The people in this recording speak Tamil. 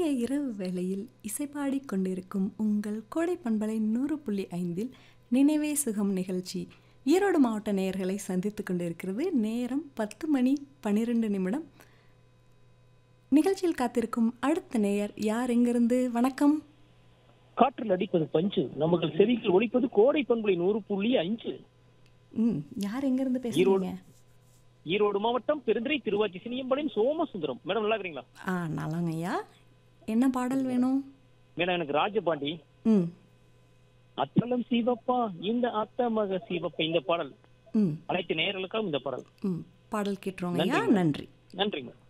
இரவு வேளையில் இசைப்பாடிக் கொண்டிருக்கும் உங்கள் கோடை பண்பலை நூறு புள்ளி ஐந்தில் நினைவே சுகம் நிகழ்ச்சி ஈரோடு மாவட்ட நேயர்களை சந்தித்து கொண்டிருக்கிறது நேரம் பத்து மணி பன்னிரெண்டு நிமிடம் நிகழ்ச்சியில் காத்திருக்கும் அடுத்த நேயர் யார் எங்கிருந்து வணக்கம் காற்றில் அடிப்பது பஞ்சு நமக்கு செவிகள் ஒலிப்பது கோடை பண்புலை நூறு புள்ளி அஞ்சு ம் யார் எங்கிருந்து பேசுறீங்க ஈரோடு மாவட்டம் பெருந்துறை திருவாச்சி சினியம்பாளையம் சோமசுந்தரம் மேடம் நல்லா இருக்கிறீங்களா ஆ நல்லாங்க ஐயா என்ன பாடல் வேணும் மேடம் எனக்கு ராஜபாண்டி ம் அத்தலம் சிவப்பா இந்த அத்த மக சிவப்பா இந்த பாடல் ம் அனைத்து நேயர்களுக்காகவும் இந்த பாடல் ம் பாடல் கேட்டுருவோங்க ஐயா நன்றி நன்றிங்க